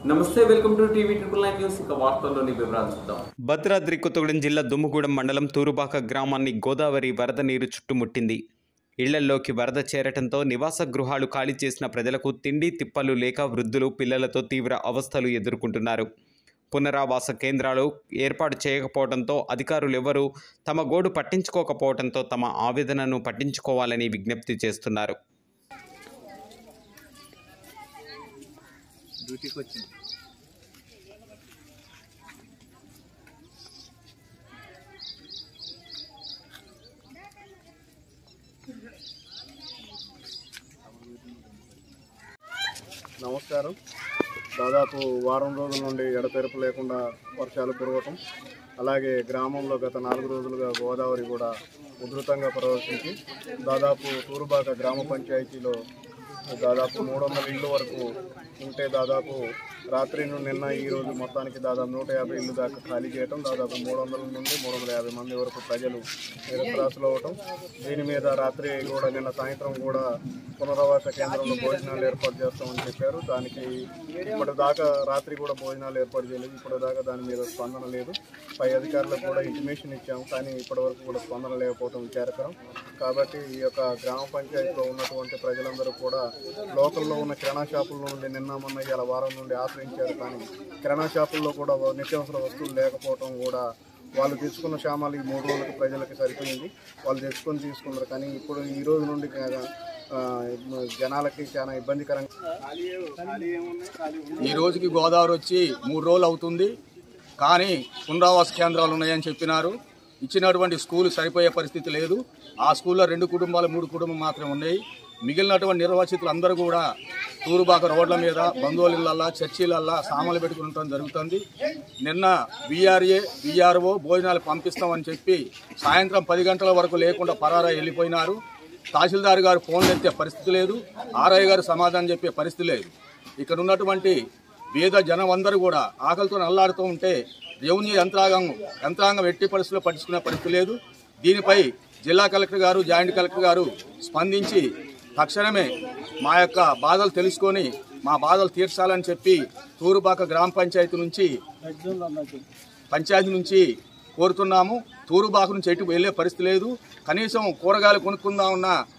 నమస్తే welcome to TV triple nine news ఇక వార్తల్లోని వివరాలు చూద్దాం భద్రాద్రి కొత్తగూడెం జిల్లా దుమ్ముగూడెం మండలం తూరుబాక గ్రామాన్ని గోదావరి వరద నీరు చుట్టుముట్టింది ఇళ్లల్లోకి వరద చేరటంతో నివాస గృహాలు ఖాళీ చేసిన ప్రజలకు తిండి తిప్పలు లేక వృద్ధులు పిల్లలతో తీవ్ర అవస్థలు ఎదుర్కొంటున్నారు పునరావాస కేంద్రాలు ఏర్పాటు చేయకపోవడంతో అధికారులు ఎవరూ తమ గోడు పట్టించుకోకపోవడంతో తమ ఆవేదనను పట్టించుకోవాలని విజ్ఞప్తి చేస్తున్నారు డ్యూటీకి వచ్చింది నమస్కారం దాదాపు వారం రోజుల నుండి ఎడతెరపు లేకుండా వర్షాలు కురవటం అలాగే గ్రామంలో గత నాలుగు రోజులుగా గోదావరి కూడా ఉధృతంగా ప్రవర్తించి దాదాపు తూరుబాక గ్రామ పంచాయతీలో దాదాపు మూడు వందల ఇళ్ళు వరకు ఉంటే దాదాపు రాత్రి నుండి నిన్న ఈ రోజు మొత్తానికి దాదాపు నూట యాభై ఇళ్ళు దాకా ఖాళీ చేయటం దాదాపు మూడు వందల నుండి మూడు వందల యాభై మంది వరకు ప్రజలు నిరసరాశులు అవ్వటం దీని మీద రాత్రి కూడా నిన్న సాయంత్రం కూడా పునరావాస కేంద్రంలో భోజనాలు ఏర్పాటు చేస్తామని చెప్పారు దానికి ఇప్పటిదాకా రాత్రి కూడా భోజనాలు ఏర్పాటు చేయలేదు ఇప్పటిదాకా దాని మీద స్పందన లేదు పై అధికారులకు కూడా ఇంటిమేషన్ ఇచ్చాము కానీ ఇప్పటివరకు కూడా స్పందన లేకపోవడం విచారకరం కాబట్టి ఈ యొక్క గ్రామ పంచాయతీలో ఉన్నటువంటి ప్రజలందరూ కూడా లోకల్లో ఉన్న కిరాణా షాపుల నుండి నిన్న మొన్న ఇలా వారం నుండి ఆశ్రయించారు కానీ కిరాణా షాపుల్లో కూడా నిత్యావసర వస్తువులు లేకపోవడం కూడా వాళ్ళు తెచ్చుకున్న సామాన్లు ఈ మూడు రోజులకు ప్రజలకు సరిపోయింది వాళ్ళు తెచ్చుకొని తీసుకున్నారు కానీ ఇప్పుడు ఈ రోజు నుండి ఆ, జనాలకి చాలా ఇబ్బందికరంగా ఈ రోజుకి గోదావరి వచ్చి మూడు రోజులు అవుతుంది కానీ పునరావాస కేంద్రాలు ఉన్నాయని చెప్పినారు ఇచ్చినటువంటి స్కూల్ సరిపోయే పరిస్థితి లేదు ఆ స్కూల్లో రెండు కుటుంబాలు మూడు కుటుంబం మాత్రమే ఉన్నాయి మిగిలినటువంటి నిర్వాసితులు అందరూ కూడా తూరుబాక రోడ్ల మీద బంధువులల్లా చర్చీలల్లా సామాన్లు పెట్టుకుని ఉండటం జరుగుతుంది నిన్న బీఆర్ఏ బీఆర్ఓ భోజనాలు పంపిస్తామని చెప్పి సాయంత్రం పది గంటల వరకు లేకుండా పరారా వెళ్ళిపోయినారు తహసీల్దార్ గారు ఫోన్లు ఎత్తే పరిస్థితి లేదు ఆర్ఐ గారు సమాధానం చెప్పే పరిస్థితి లేదు ఇక్కడ ఉన్నటువంటి పేద జనం అందరూ కూడా ఆకలితో నల్లాడుతూ ఉంటే రెవెన్యూ యంత్రాంగం యంత్రాంగం ఎట్టి పరిస్థితుల్లో పట్టించుకునే పరిస్థితి లేదు దీనిపై జిల్లా కలెక్టర్ గారు జాయింట్ కలెక్టర్ గారు స్పందించి తక్షణమే మా యొక్క బాధలు తెలుసుకొని మా బాధలు తీర్చాలని చెప్పి తూరుబాక గ్రామ పంచాయతీ నుంచి పంచాయతీ నుంచి కోరుతున్నాము తూరుబాకు నుంచి ఎటు వెళ్ళే పరిస్థితి లేదు కనీసం కూరగాయలు కొనుక్కుందామన్నా